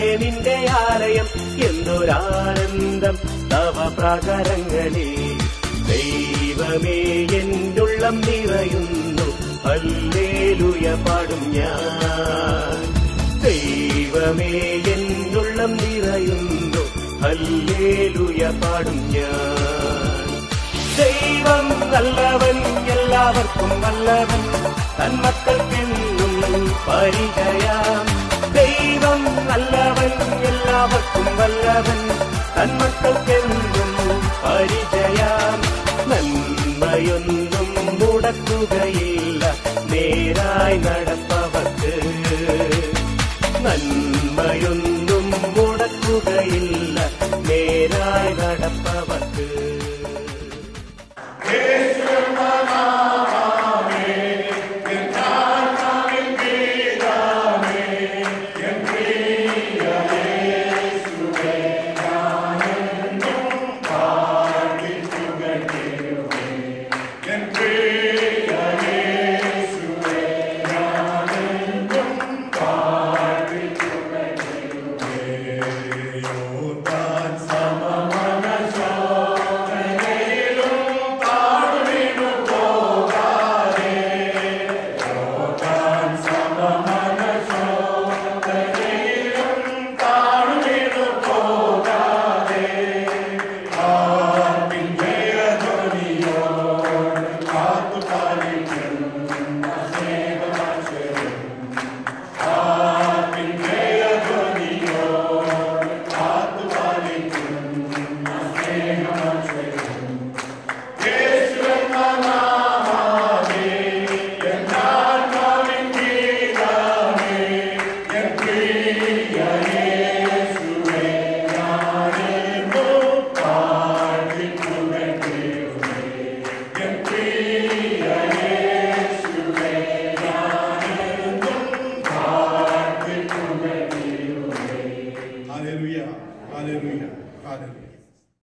നിന്റെ ആലയം എന്തൊരാനന്ദം തവ പ്രാകാരങ്ങളിൽ ദൈവമേ എന്നുള്ളം നിറയുന്നു ഹല്ലേലൂയ പാടും ഞാൻ ദൈവമേ എന്നുള്ളം നിറയുന്നു ഹല്ലേലൂയ പാടും ഞാൻ ദൈവം നല്ലവൻ എല്ലാവർക്കും നല്ലവൻ തന്മക്കൾക്കെന്നും പരിചയം ദൈവം നല്ലവൻ എല്ലാവർക്കും നല്ലവൻ തന്മക്കൾക്കെന്നും പരിചയം നന്മയൊന്നും മുടക്കുകയില്ല നേരായി നടപ്പവർക്ക് നന്മയൊന്നും മുടക്കുകയില്ല നേരായി നടപ്പവർക്ക് Hallelujah. Hallelujah. Hallelujah.